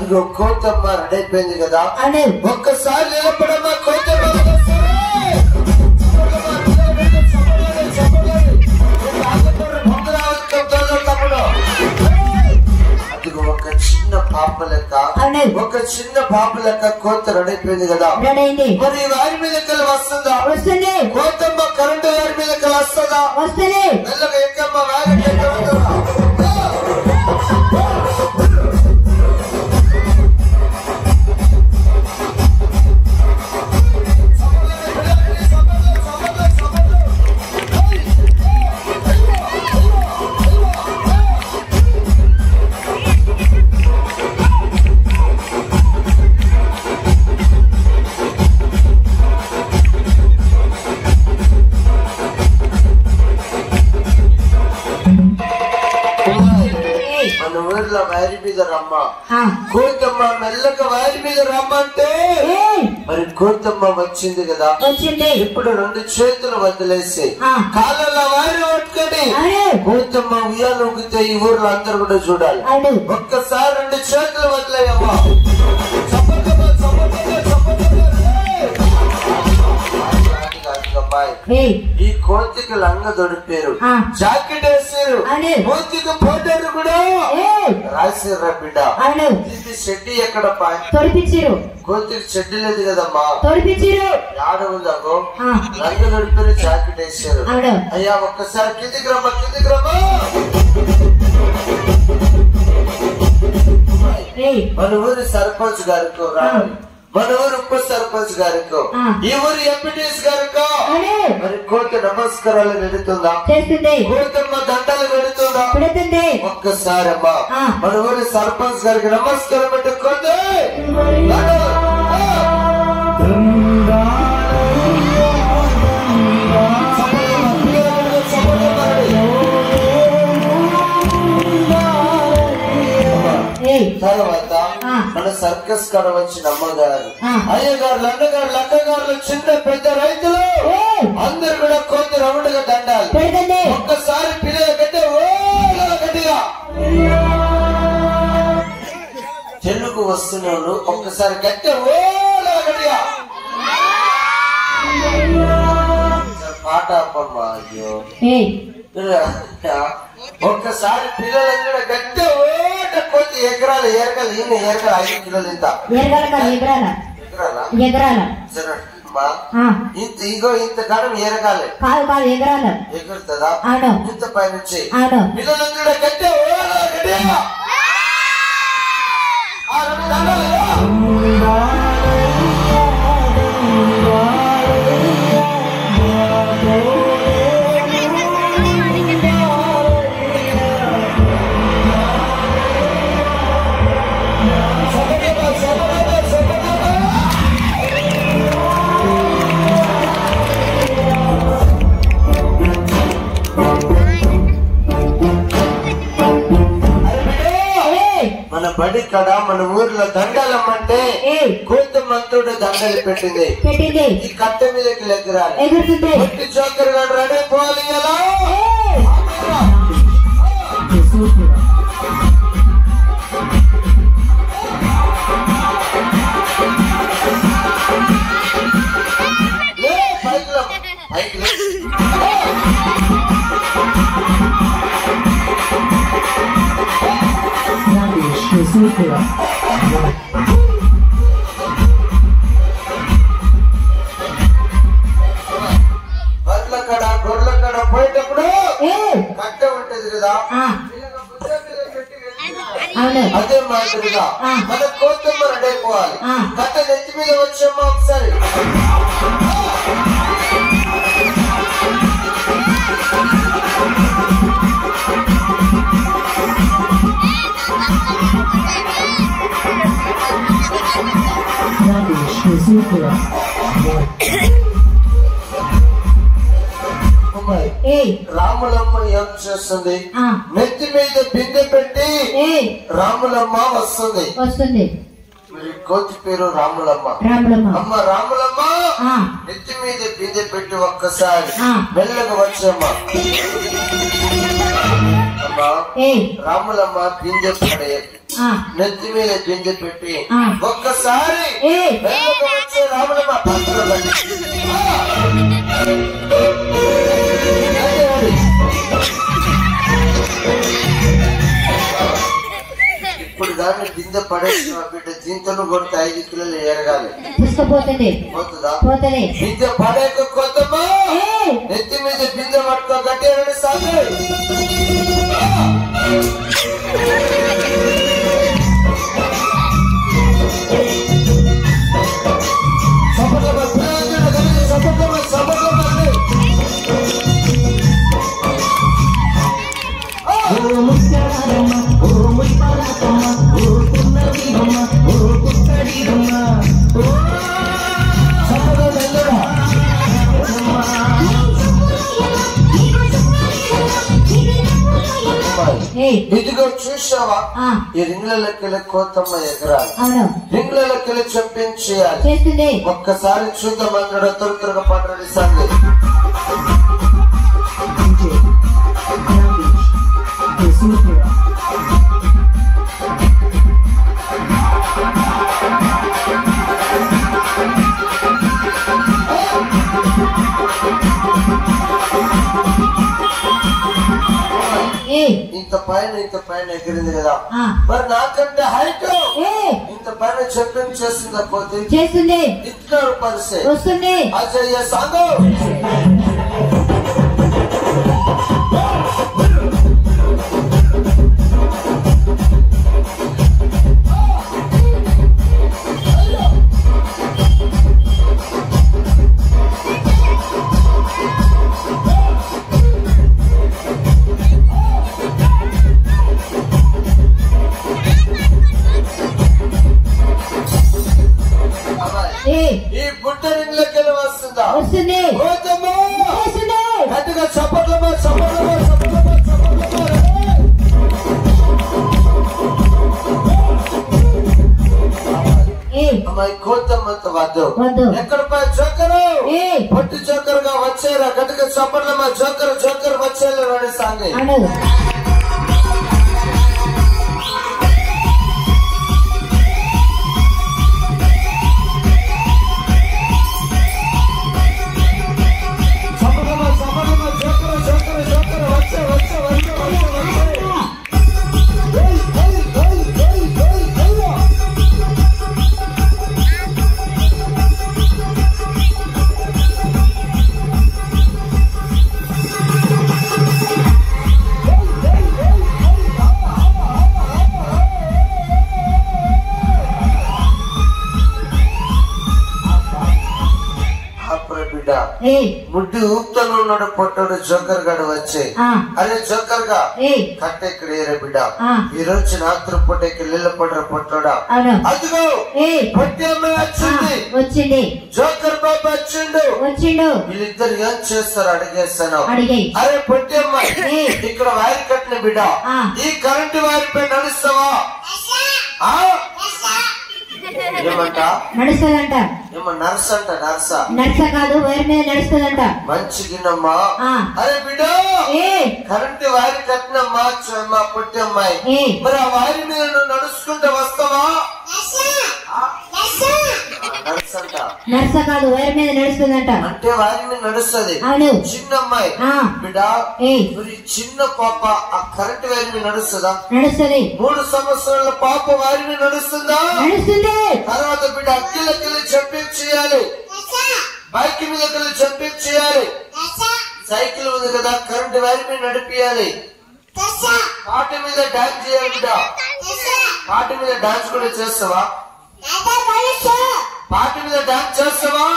అదిగో కోతమ్మ రెడీ అయిపోయింది కదా అవును ఒక్కసారి నిలబడమ్మా కోతమ్మ అదిగో ఒక చిన్న పాప లెక్క అవును ఒక చిన్న పాప లెక్క కోత రెడీ అయిపోయింది కదా రెడీ అయింది మరి వారి మీద కల వస్తుందా వస్తుంది కోతమ్మ కరెంటు వారి మీద కల వస్తుందా వస్తుంది మెల్లగా ఎక్కమ్మ వేగంగా ఎక్కవద్దురా. ఏయ్. మన ఊర్లో వారి మీద రమ్మ ఆ. కోతమ్మ మెల్లగా వారి మీద రమ్మంటే ఏయ్. మరి కోతమ్మ వచ్చింది కదా వచ్చింది ఇప్పుడు రెండు చేతులు వదిలేసి ఆ. కాళ్ళలో వారి పట్టుకొని అవును కోతమ్మ ఉయ్యాలు ఊగితే ఈ ఊర్లో అందరు కూడా చూడాలి అవును ఒక్కసారి రెండు చేతులు వదిలేయమ్మా చప్పట్లతో, చప్పట్లతో, చప్పట్లతో, ఏయ్! అది కాదు, అబ్బాయి. ఏయ్ ఈ కోతికి లంగ దొడిపారు ఆ. జాకెట్ వేసారు అవును. కోతికి పోటారు కూడా ఏయ్ రాసిర్రా బిడ్డ అవును ఇది షెడ్డి ఎక్కడ పాయ్ తొడిపించిరు కోతికి షెడ్డి లేదు కదమ్మా తొడిపించిరు ఆడ ఉందాగో ఆ. లంగ దొడిపారు జాకెట్ వేసారు అవును అయ్యా ఒక్కసారి కిందికి రమ్మా కిందికి రమ్మా ఏయ్ మన ఊరి సర్పంచ్ గారికో రావాలి మన ఊరు ఉప సర్పంచ్ గారికో ఆ. ఈ ఊరి ఎంపీటీస్ గారికో అవును మరి కోత నమస్కారాలు పెడుతుందా చేస్తుంది కోతమ్మ దండలు పెడుతుందా పెడుతుంది ఒక్కసారి అమ్మా ఆ. మన ఊరి సర్పంచ్ గారికి నమస్కారం పెట్టుకోండి ఏయ్ తర్వాత ఆ. మన సర్కస్ కాడ వచ్చిన అమ్మగారు ఆ. అయ్యగారు లన్నగారు లక్కగారు చిన్న పెద్ద రైతులు ఏయ్ అందరు కూడా కోతి రౌండ్గా దండాలి పెడుతుంది ఒక్కసారి పిల్లల గట్టే ఓ గట్టిగా తెలుగు వస్తున్నారు ఒక్కసారి గట్టే ఓ గట్టిగా పాట అప్పమ్మా అయ్యో ఏయ్ ఒక్కసారి పిల్లలందరూ గట్టే ఓట కోతి ఎకరాలు ఎరగలు ఈయన ఎరగలు ఐదు కిలోలు ఇంత ఎరగాల కాదు ఎగరాల ఎకరాలా ఎగరాల సరే అమ్మా ఆ, ఇంత ఇగో ఇంత కాలం ఎరగాలి కాదు కాదు ఎగరాల ఎగురుతుందా అవును ఇంత పైన వచ్చి అవును పిల్లలందరూ గట్టే ఓ గట్టిగా ఆ రెండు దండాలు. ఏయ్ మన బడి కడ మన ఊర్లో దండాలమ్మంటే ఏయ్ కోతమంతుడు దండలు పెట్టింది పెట్టింది ఈ కట్ట మీదకి లెగ్గరాలి ఎగురుతుంది ఒట్టి జోకర్ గారు రెడీ పోవాలి ఎలా ఏయ్ లే, పైకి రా. పైకి లే. బర్ల కడ గొర్రెల కడ పోయేటప్పుడు ఏయ్ కట్ట ఉంటది కదా ఆ, వీళ్ళకి బుద్ధ మీద పెట్టి వెళ్తున్నారు. అవును అదే మాదిరిగా ఆ. మన కోతమ్మ రెడీ అయిపోవాలి ఆ. కట్ట నెత్తి మీద వచ్చామా ఒకసారి అమ్మాయి, ఏయ్ రాములమ్మ ఏం చేస్తుంది ఆ, నెత్తి మీద బిందె పెట్టి ఏయ్ రాములమ్మ వస్తుంది వస్తుంది మరి కోతి పేరు రాములమ్మ రాములమ్మ అమ్మ రాములమ్మ ఆ, నెత్తి మీద బిందె పెట్టి ఒక్కసారి ఆ. మెల్లగా వచ్చమ్మా అమ్మా ఏయ్ రాములమ్మ బిందె పడే ఆ. నెత్తి మీద బిందె పెట్టి ఆ. ఒక్కసారి ఏ వెనుకకు వచ్చే రాములమ్మ పక్కన పడి. ఆ! అదే అది. ఇప్పుడు దాన్ని బిందె పడేసిన బిడ్డ దీంతో కొడితే ఐదు కిలోలు ఎరగాలి తీసుకుపోతుంది పోతుందా పోతుంది బిందె పడేక కొత్తమా ఏ నెత్తి మీద బిందె పట్టుకో గట్టి రెండు సార్లు సపట్లమ్మ, పిల్లలందరూ కలిసి సపట్లమ్మ, సపట్లమ్మ అంటే. ఓ ముత్యాలమ్మ ఓ ముత్యాలమ్మ ఓ పున్నమిరమ్మ ఓ పుత్తడిరమ్మ ఓ సపట్లమ్మ అందరూ. ఏ ఇదిగో చూసావా ఆ ఈ రింగ్లకెళ్ళి కోతమ్మ ఎగరాలి అవును రింగ్లకెళ్ళి చంపించేయాలి చేస్తుంది ఒక్కసారి చూద్దాం అన్నాడు త్వర త్వరగా పట్టడి సంగతి DJ Ramesh Kesupura ఏ ఇంత పైన ఇంత పైన ఎగిరింది కదా ఆ మరి నాకంటే హైట్ ఏ ఇంత పైన చెప్పించేసింది పోతే చేస్తుంది ఇట్లాడు పరిసే వస్తుంది అజయ్య సాంగు అమ్మాయి, ఏ ఈ బుట్ట రింగ్లకెళ్ళి వస్తుందా వస్తుంది పోతమ్మా చేస్తుంది గట్టిగా చప్పట్లమ్మా చప్పట్లమ్మా చప్పట్లమ్మా చప్పట్లమ్మా ఏ అమ్మాయి కోతమ్మంత వద్దు వద్దు. ఎక్కడ పై జోకరు ఏ పొట్టి జోకర్ గా వచ్చారా గట్టిగా చప్పట్లమ్మా జోకర్ జోకర్ వచ్చేలా వాడి సాంగ్ అవును చప్పట్లమ్మా చప్పట్లమ్మా జోకర్ జోకర్ జోకర్ వచ్చే వచ్చే వచ్చే వచ్చే వచ్చే ఏయ్, ఏయ్, ఏయ్, ఏయ్, ఏయ్, ఏయ్. అప్పుడు బిడ్డ ఏ ముడ్డి ఊపుతలో ఉన్నాడు పొట్టడు జోకర్ గాడు వచ్చి ఆ అరే జోకర్ గా ఏ కట్టె ఇక్కడ ఏరే బిడ్డ ఆ. ఈ రోజు రాత్రి పూటకి నీళ్ళ పడ్డ పొట్టడా అవును అదిగో ఏ పొట్టి అమ్మాయి ఆ, వచ్చింది వచ్చింది జోకర్ బాబు వచ్చిండు వచ్చిండు వీళ్ళిద్దరు ఏం చేస్తారు అడిగేస్తాను అడిగాయి అరే పొట్టి అమ్మాయి ఏ. ఇక్కడ వైర్ కట్టిన బిడ్డ ఆ. ఈ కరెంటు వైర్ పై నడుస్తావా ఆ? ఏమంట నడుస్తుందంట ఏమో నర్స్ అంట నర్సా నడుస కాదు వైర్ మీద నడుస్తుందంట మంచిగినమ్మా ఆ. అరే బిడ్డ ఏ కరెంటు వైర్ కట్టినమ్మా చ- మా పొట్టి అమ్మాయి ఏ మరి ఆ వారి మీద నువ్వు నడుచుకుంటూ వస్తావా ఆ? నర్స్ అంట నడుస కాదు వైర్ మీద నడుస్తుందంట అంటే వారి మీద నడుస్తుంది అవును చిన్న అమ్మాయి ఆ బిడ్డ ఏ మరి చిన్న పాప ఆ కరెంట్ వైర్ మీద నడుస్తుందా నడుస్తుంది మూడు సంవత్సరాల పాప వారి మీద నడుస్తుందా నడుస్తుంది తర్వాత బిడ్డ అక్కిలకెళ్ళి జంపింగ్ చేయాలి బైక్ మీదకెళ్ళి జంపింగ్ చేయాలి సైకిల్ ఉంది కదా కరెంట్ వైర్ మీద నడిపియాలి పాట మీద డాన్స్ చేయాలి బిడ్డ పాట మీద డాన్స్ కూడా చేస్తావా పాట మీద డాన్స్ చేస్తావా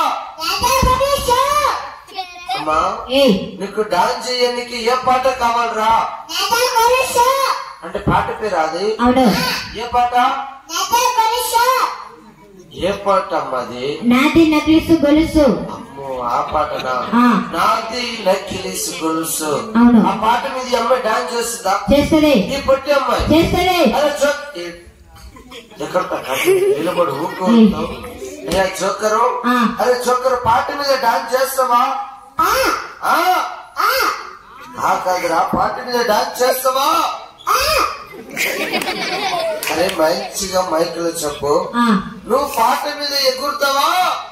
అమ్మా ఏ నీకు డాన్స్ చేయడానికి ఏ పాట కావాలరా అంటే పాట పేరు అది అవును ఏ పాట ఏ పాట అమ్మది నాది నక్లీసు గొలుసు అమ్మో ఆ పాటనా ఆ. నాది నక్కిలిస్ గొలుసు అవును ఆ పాట మీద ఈ అమ్మాయి డాన్స్ చేస్తుందా చేస్తుంది ఈ పొట్టి అమ్మాయి చేస్తుంది అరే చోక్ ఏ- ఎక్కడ పక్క? నిలబడు ఊరుకో ఉంటావు. అయ్యా జోకరు ఆ. అరే జోకరు పాట మీద డాన్స్ చేస్తావా ఆ ఆ కాదురా పాట మీద డాన్స్ చేస్తావా అరే మంచిగా మైకులో చెప్పు ఆ, నువ్వు పాట మీద ఎగురుతావా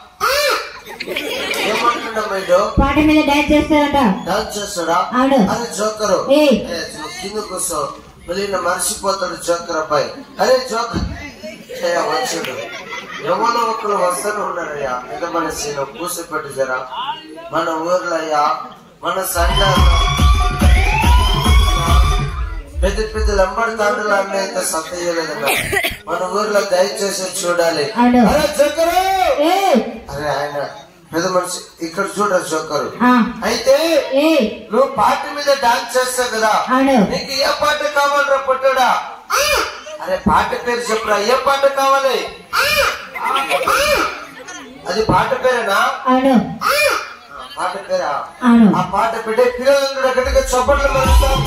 ఏమంటున్నా మైడు పాట మీద డాన్స్ చేస్తాడంట డాన్స్ చేస్తాడా అవును. అరే జోకరు ఏయ్. ఏ, నువ్వు కింద కూర్చో మళ్ళీ నా మర్చిపోతాడు జోకర్ అబ్బాయి అరే జోకర్ ఏ, వచ్చాడు ఎవరో ఒకరు వస్తూనే ఉన్నారయ్యా పెద్ద మనిషి నువ్వు కూసిపెట్టు జరా మన ఊర్లో అయ్యా మన సంఘాలు పెద్ద పెద్ద లంబడి తండ్రులు అన్నీ అయితే సత్తయ్యలేదన్నా మన ఊర్లో దయచేసి చూడాలి అవును. అరే జోకరు ఏ అరే ఆయన పెద్ద మనిషి ఇక్కడ చూడ జోకరు ఆ, అయితే ఏ నువ్వు పాట మీద డాన్స్ చేస్తావు కదా అవును నీకు ఏ పాట కావాలరా పుట్టాడా అరే పాట పేరు చెప్పురా ఏ పాట కావాలి అది పాట పేరేనా అవును పాట పేరా అవును ఆ పాట పెట్టే పిల్లలందరూ గట్టిగా చప్పట్లు మరుస్తాం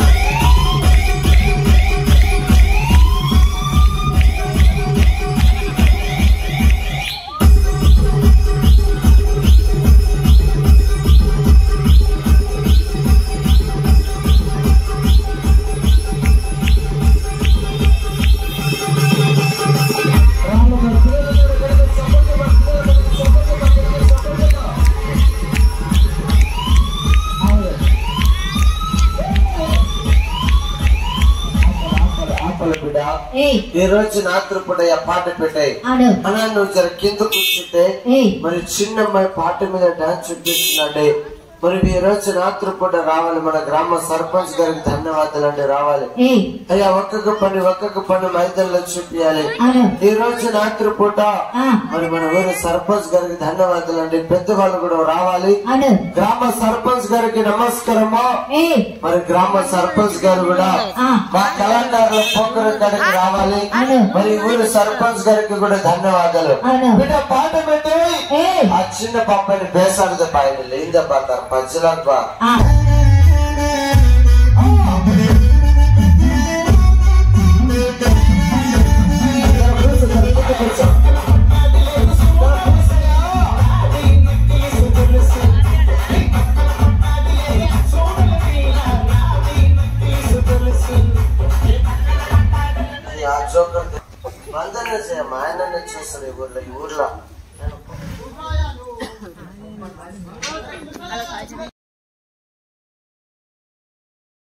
ఆపల బిడ్డ ఏ ఈ రోజు రాత్రి పూట ఆ పాట పెట్టాయి అవును అలా నువ్వు జర కింద కూర్చుంటే ఏ మరి చిన్న అమ్మాయి పాట మీద డాన్స్ చూపిస్తున్నాండి మరి ఈ రోజు రాత్రి పూట రావాలి మన గ్రామ సర్పంచ్ గారికి ధన్యవాదాలు అండి రావాలి ఏ అయ్యా ఒక్కొక్క పని ఒక్కొక్క పని మైదానంలో చూపించాలి అవును ఈ రోజు రాత్రి పూట ఆ, మరి మన ఊరి సర్పంచ్ గారికి ధన్యవాదాలు అండి పెద్దవాళ్ళు కూడా రావాలి అవును గ్రామ సర్పంచ్ గారికి నమస్కారము ఏ మరి గ్రామ సర్పంచ్ గారు కూడా ఆ, మా కళాకారుల పొక్కర గారికి రావాలి అవును మరి ఊరి సర్పంచ్ గారికి కూడా ధన్యవాదాలు అవును బిడ్డ పాట పెట్టి ఏ ఆ చిన్న పాపని బేసాడుద పాయలు లేద పాతారు పచ్చలాగా బా ఆ, అది ఆ జోకర్ వందనే చేయ మా ఆయననే చేస్తారు ఈ ఊర్లో ఈ ఊర్లో